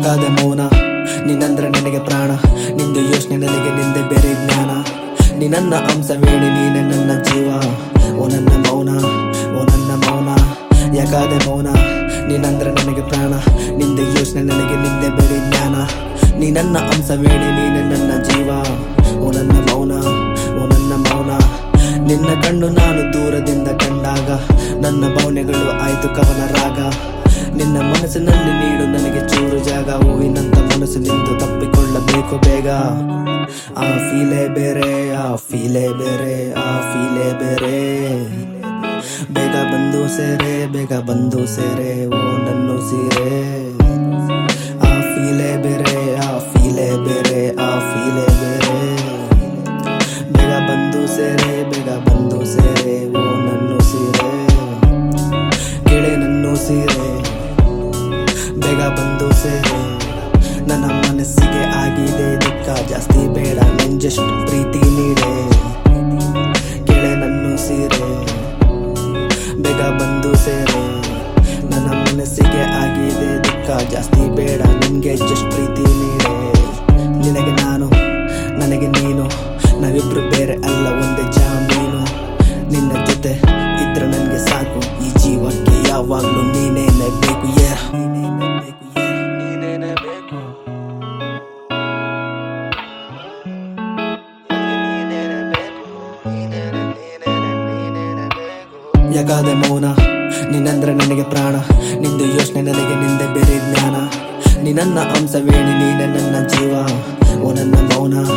ಯಾಕಾದೆ ಮೌನ ನೀನಂದ್ರೆ ನನಗೆ ಪ್ರಾಣ ನಿಂದು ಯೋಚನೆ ನನಗೆ ನಿಂದೆ ಬೇರೆ ಜ್ಞಾನ ನೀ ನನ್ನ ಅಂಶವೇಣಿ ನೀನೆ ನನ್ನ ಜೀವ ಓ ನನ್ನ ಮೌನ ಓ ನನ್ನ ಮೌನ ಯಾಕಾದೆ ಮೌನ ನೀನಂದ್ರೆ ನನಗೆ ಪ್ರಾಣ ನಿಂದೆ ಯೋಚನೆ ನನಗೆ ನಿಂದೆ ಬೇರೆ ಜ್ಞಾನ ನೀ ನನ್ನ ಅಂಶವೇಣಿ ನೀನೆ ನನ್ನ ಜೀವ ಓ ನನ್ನ ಮೌನ ಓ ನನ್ನ ಮೌನ ನಿನ್ನ ಕಣ್ಣು ನಾನು ದೂರದಿಂದ ಕಂಡಾಗ ನನ್ನ ಭಾವನೆಗಳು ಆಯ್ತು ಕವನ ರಾಗ ನಿನ್ನ ಮನಸ್ಸಿನಲ್ಲಿ ನೀಡು ನನಗೆ ಚೂರು ಜಾಗ ಹೂವಿನಂತ ಮನಸ್ಸು ನಿಂದು ತಪ್ಪಿಕೊಳ್ಳಬೇಕು ಬೇಗ ಆ ಫೀಲೇ ಬೇರೆ ಆ ಫೀಲೇ ಬೇರೆ ಆ ಫೀಲೇ ಬೇರೆ ಬೇಗ ಬಂದು ಸೇರೆ ಬೇಗ ಬಂದು ಸೇರೆ ಓ ನನ್ನ ಸೀರೆ ಆ ಫೀಲೇ ಬೇರೆ ಆ ಫೀಲೇ ಬೇರೆ ಆ ಫೀಲೇ ಬೇರೆ ಬೇಗ ಬಂದು ಸೇರೆ ಬೇಗ ಬಂದು ಸೇರೆ ಓ ನನ್ನ ಸೀರೆ ಕೇಳೆ ನನ್ನ ಸೀರೆ ಬೇಗ ಬಂದು ಸೇರೆ ನನ್ನ ಮನಸ್ಸಿಗೆ ಆಗಿದೆ ದುಃಖ ಜಾಸ್ತಿ ಬೇಡ ನಿಂಜಷ್ಟು ಪ್ರೀತಿ ನೀಡೆ ಕೇಳೆ ನನ್ನ ಸೀರೆ ಬೇಗ ಬಂದು ಸೇರೆ ನನ್ನ ಮನಸ್ಸಿಗೆ ಆಗಿದೆ ದುಃಖ ಜಾಸ್ತಿ ಬೇಡ ನಿನ್ಗೆ ಜಸ್ಟ್ ಪ್ರೀತಿ ನೀಡೆ ನಿನಗೆ ನಾನು ನನಗೆ ನೀನು ನಾವಿಬ್ರು ಬೇರೆ ಅಲ್ಲ ಒಂದೇ ಜಾಮೀನು ನಿನ್ನ ಜೊತೆ ಇದ್ರೆ ನನಗೆ ಸಾಕು ಈ ಜೀವಕ್ಕೆ ಯಾವಾಗ್ಲೂ ನೀನೇನೆ ಬೇಕು ಯೇ ನೀನೇನೆ ಬೇಕು yeah. ನೀನೇನೆ ಬೇಕು ನೀನೇನೆ ಬೇಕು ನೀನೇನೆ ನೀನೇನೆ ನೀನೇನೆ ಬೇಕು ಯಾಕಾದೆ ಮೌನ ನೀನಂದ್ರೆ ನನಗೆ ಪ್ರಾಣ ನಿಂದು ಯೋಚನೆ ನನಗೆ ನಿಂದೆ ಬೇರೆ ಜ್ಞಾನ ನೀ ನನ್ನ ಅಂಶವೇಣಿ ನೀನೆ ನನ್ನ ಜೀವ ಓ ನನ್ನ ಮೌನ